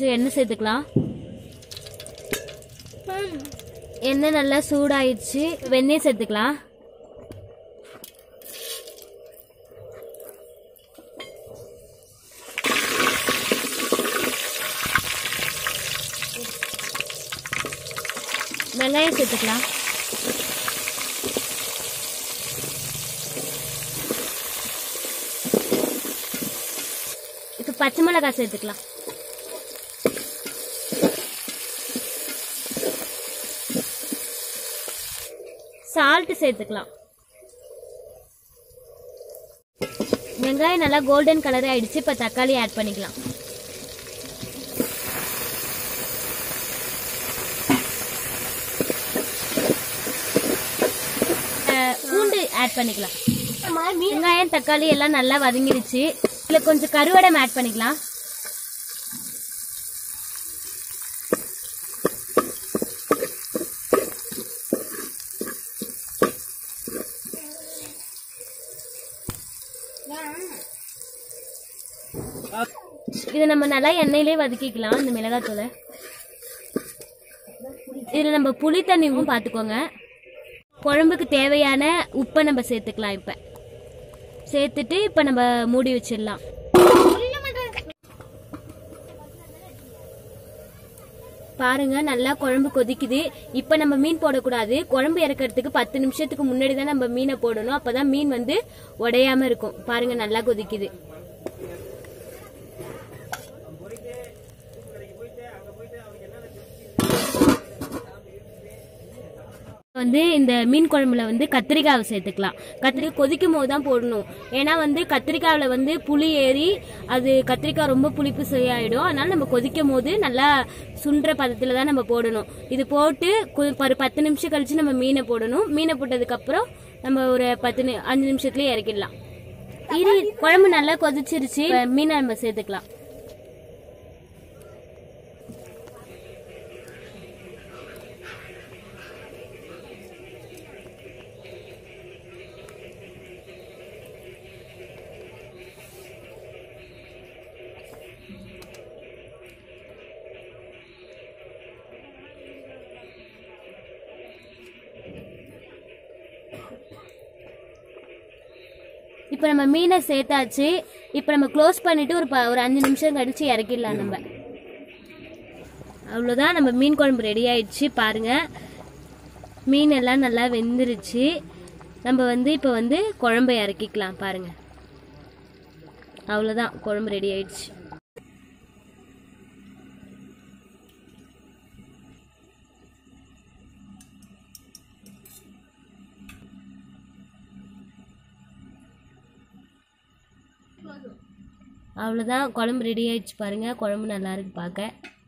கொஞ்சம் எண்ணெய் சேர்த்துக்கலாம் எண்ணெய் நல்லா சூடாயிடுச்சு வெண்ணெய் சேர்த்துக்கலாம் வெங்காயம் சேர்த்துக்கலாம் இப்போ பச்சை மிளகாய் சேர்த்துக்கலாம் சால்ட் சேர்த்துக்கலாம் வெங்காயம் நல்லா கோல்டன் கலர் ஆயிடுச்சு இப்போ தக்காளி ஆட் பண்ணிக்கலாம் அஹ், பூண்டு ஆட் பண்ணிக்கலாம் வெங்காயம் தக்காளி எல்லாம் நல்லா வதங்கிடுச்சு இதில் கொஞ்சம் கருவடம் ஆட் பண்ணிக்கலாம் இதை நம்ம நல்லா எண்ணெயிலே வதக்கிக்கலாம் இந்த மிளகாத்தூளை இதில் நம்ம புளி தண்ணியும் பார்த்துக்கோங்க குழம்புக்கு தேவையான உப்பை நம்ம சேர்த்துக்கலாம் இப்போ சேர்த்துட்டு இப்போ நம்ம மூடி வச்சிடலாம் பாருங்க நல்லா குழம்பு கொதிக்குது இப்போ நம்ம மீன் போடக்கூடாது குழம்பு இறக்கிறதுக்கு பத்து நிமிஷத்துக்கு முன்னாடி தான் நம்ம மீனை போடணும் அப்பதான் மீன் வந்து உடையாம இருக்கும் பாருங்க நல்லா கொதிக்குது வந்து இந்த மீன் குழம்புல வந்து கத்திரிக்காவை சேர்த்துக்கலாம் கத்திரிக்காய் கொதிக்கும் போது தான் போடணும் ஏன்னா வந்து கத்திரிக்காவில் வந்து புளி ஏறி அது கத்திரிக்காய் ரொம்ப புளிப்பு சரியாயிடும் அதனால நம்ம கொதிக்கும் போது நல்லா சுண்டுற பதத்தில் தான் நம்ம போடணும் இது போட்டு கு- ஒரு பத்து நிமிஷம் கழிச்சு நம்ம மீனை போடணும் மீனை போட்டதுக்கப்புறம் நம்ம ஒரு பத்து நி- அஞ்சு நிமிஷத்துலேயே இறக்கிடலாம் இது குழம்பு நல்லா கொதிச்சிருச்சு இப்ப மீனை நம்ம சேர்த்துக்கலாம் இப்போ நம்ம மீனை சேர்த்தாச்சு இப்போ நம்ம க்ளோஸ் பண்ணிட்டு ஒரு ப- ஒரு அஞ்சு நிமிஷம் கழிச்சு இறக்கிடலாம் நம்ம அவ்வளோதான் நம்ம மீன் குழம்பு ரெடி ஆயிடுச்சு பாருங்க மீன் எல்லாம் நல்லா வெந்துருச்சு நம்ம வந்து இப்போ வந்து குழம்பை இறக்கிக்கலாம் பாருங்க அவ்வளோதான் குழம்பு ரெடி ஆயிடுச்சு அவ்வளோதான் குழம்பு ரெடி ஆயிடுச்சு பாருங்க குழம்பு நல்லா இருக்கு பார்க்க